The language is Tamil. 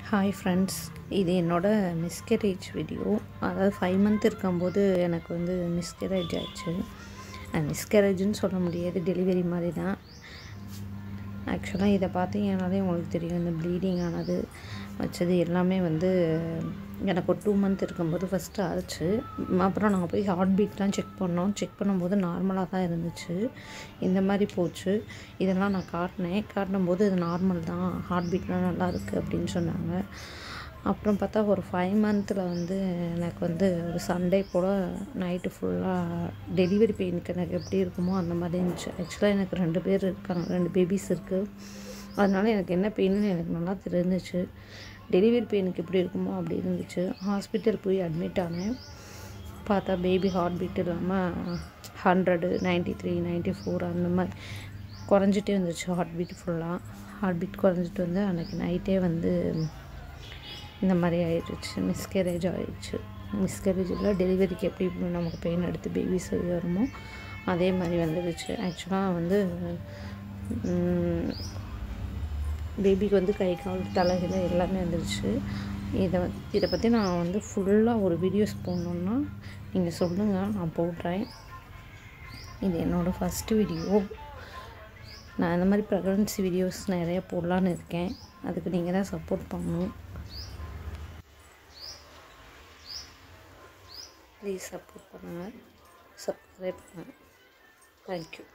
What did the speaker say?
ஹாய் ஃப்ரெண்ட்ஸ் இது என்னோடய மிஸ்கரேஜ் வீடியோ அதாவது ஃபைவ் மந்த் இருக்கும்போது எனக்கு வந்து மிஸ்கரேஜ் ஆச்சு மிஸ்கரேஜ்னு சொல்ல முடியாது டெலிவரி மாதிரி தான் ஆக்சுவலாக இதை பார்த்தீங்கன்னாலே உங்களுக்கு தெரியும் இந்த ப்ளீடிங் ஆனது வச்சது எல்லாமே வந்து எனக்கு ஒரு டூ மந்த் இருக்கும்போது ஃபஸ்ட்டு ஆச்சு அப்புறம் நாங்கள் போய் ஹார்ட் பீட்லாம் செக் பண்ணோம் செக் பண்ணும்போது நார்மலாக தான் இருந்துச்சு இந்த மாதிரி போச்சு இதெல்லாம் நான் காட்டினேன் காட்டினும்போது இது நார்மல் தான் ஹார்ட் பீட்லாம் நல்லா இருக்குது அப்படின்னு சொன்னாங்க அப்புறம் பார்த்தா ஒரு ஃபைவ் மந்தில் வந்து எனக்கு வந்து ஒரு சண்டே போல் நைட்டு ஃபுல்லாக டெலிவரி பெயினுக்கு எனக்கு எப்படி இருக்குமோ அந்த மாதிரி இருந்துச்சு ஆக்சுவலாக எனக்கு ரெண்டு பேர் இருக்காங்க ரெண்டு பேபிஸ் இருக்குது அதனால எனக்கு என்ன பெயின்னு எனக்கு நல்லா தெரிஞ்சிச்சு டெலிவரி பெயினுக்கு எப்படி இருக்குமோ அப்படி இருந்துச்சு ஹாஸ்பிட்டல் போய் அட்மிட் ஆனேன் பார்த்தா பேபி ஹார்ட் பீட் இல்லாமல் hundred ninety three ninety four அந்த மாதிரி குறைஞ்சிட்டே வந்துச்சு ஹார்ட் பீட் ஃபுல்லாக ஹார்ட் பீட் குறைஞ்சிட்டு வந்து அன்றைக்கி நைட்டே வந்து இந்த மாதிரி ஆயிடுச்சு மிஸ்கேரேஜ் ஆயிடுச்சு மிஸ்கேரேஜில் டெலிவரிக்கு எப்படி நமக்கு பெயின் எடுத்து பேபிஸ் வருமோ அதே மாதிரி வந்துடுச்சு ஆக்சுவலாக வந்து பேபிக்கு வந்து கை கால் தலைகில எல்லாமே வந்துடுச்சு இதை இதை பற்றி நான் வந்து ஃபுல்லாக ஒரு வீடியோஸ் போடணுன்னா நீங்கள் சொல்லுங்கள் நான் போடுறேன் இது என்னோடய ஃபஸ்ட்டு வீடியோ நான் இந்த மாதிரி ப்ரெக்னன்சி வீடியோஸ் நிறைய போடலான்னு இருக்கேன் அதுக்கு நீங்கள் தான் சப்போர்ட் பண்ணணும் ப்ளீஸ் சப்போர்ட் பண்ணுங்கள் சப்ஸ்கிரைப் பண்ணுங்கள் தேங்க்யூ